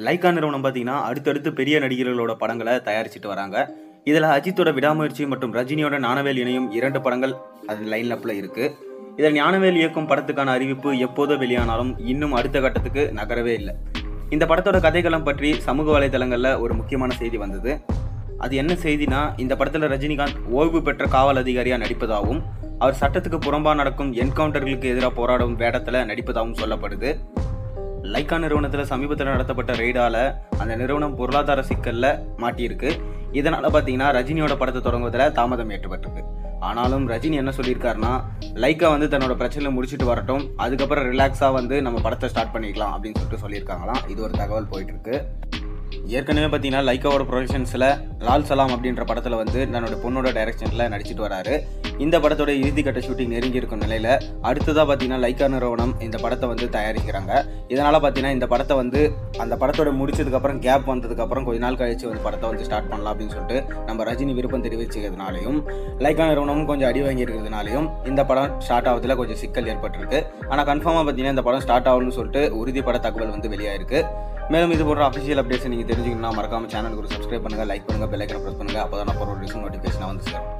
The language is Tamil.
லைக்கா நிறுவனம் பார்த்தீங்கன்னா அடுத்தடுத்து பெரிய நடிகர்களோட படங்களை தயாரிச்சிட்டு வராங்க இதில் அஜித்தோட விடாமுயற்சி மற்றும் ரஜினியோட ஞானவேல் இணையும் இரண்டு படங்கள் அது லைன் அப்பில் இருக்குது இதில் ஞானவேல் இயக்கும் படத்துக்கான அறிவிப்பு எப்போதோ வெளியானாலும் இன்னும் அடுத்த கட்டத்துக்கு நகரவே இல்லை இந்த படத்தோட கதைக்களம் பற்றி சமூக வலைதளங்களில் ஒரு முக்கியமான செய்தி வந்தது அது என்ன செய்தினா இந்த படத்தில் ரஜினிகாந்த் ஓய்வு பெற்ற காவல் அதிகாரியாக நடிப்பதாகவும் அவர் சட்டத்துக்கு புறம்பா நடக்கும் என்கவுண்டர்களுக்கு எதிராக போராடும் வேடத்தில் நடிப்பதாகவும் சொல்லப்படுது லைக்கா நிறுவனத்தில் சமீபத்தில் நடத்தப்பட்ட ரெய்டால அந்த நிறுவனம் பொருளாதார சிக்கல்ல மாட்டியிருக்கு இதனால பார்த்தீங்கன்னா ரஜினியோட படத்தை தொடங்குவதில் தாமதம் ஏற்பட்டிருக்கு ஆனாலும் ரஜினி என்ன சொல்லியிருக்காருன்னா லைக்கா வந்து தன்னோட பிரச்சனை முடிச்சுட்டு வரட்டும் அதுக்கப்புறம் ரிலாக்ஸாக வந்து நம்ம படத்தை ஸ்டார்ட் பண்ணிக்கலாம் அப்படின்னு சொல்லிட்டு சொல்லியிருக்காங்களாம் இது ஒரு தகவல் போயிட்டு இருக்கு ஏற்கனவே பார்த்தீங்கன்னா லைக்காவோட ப்ரொடக்ஷன்ஸில் லால் சலாம் அப்படின்ற படத்தில் வந்து தன்னோட பொண்ணோட டைரக்ஷனில் நடிச்சிட்டு வராரு இந்த படத்தோட இறுதிக்கட்ட ஷூட்டிங் நெருங்கி இருக்கும் நிலையில் அடுத்ததாக பார்த்தீங்கன்னா லைக்கா நிறுவனம் இந்த படத்தை வந்து தயாரிக்கிறாங்க இதனால் பார்த்தீங்கன்னா இந்த படத்தை வந்து அந்த படத்தோட முடிச்சதுக்கப்புறம் கேப் வந்ததுக்கப்புறம் கொஞ்ச நாள் கழிச்சு வந்து படத்தை வந்து ஸ்டார்ட் பண்ணலாம் அப்படின்னு சொல்லிட்டு நம்ம ரஜினி விருப்பம் தெரிவிச்சதுனாலையும் லைக்கா நிறுவனமும் கொஞ்சம் அடி வாங்கி இருக்கிறதுனாலையும் இந்த படம் ஸ்டார்ட் ஆகுறதுல கொஞ்சம் சிக்கல் ஏற்பட்டிருக்கு ஆனால் கன்ஃபார்மாக பார்த்தீங்கன்னா இந்த படம் ஸ்டார்ட் ஆகணும்னு சொல்லிட்டு உறுதிப்பட தகவல் வந்து வெளியாயிருக்கு மேலும் இது போன்ற அஃபிஷியல் அப்டேட்ஸ் நீங்கள் தெரிஞ்சுக்கணும்னா மறக்காம சேனலுக்கு ஒரு சப்ஸ்கிரைப் பண்ணுங்கள் லைக் பண்ணுங்கள் பெல் ஐக்கனை ப்ரெஸ் பண்ணுங்கள் அப்போ தான் நான் போகிற நோட்டிஃபிகேஷனாக வந்து சேரும்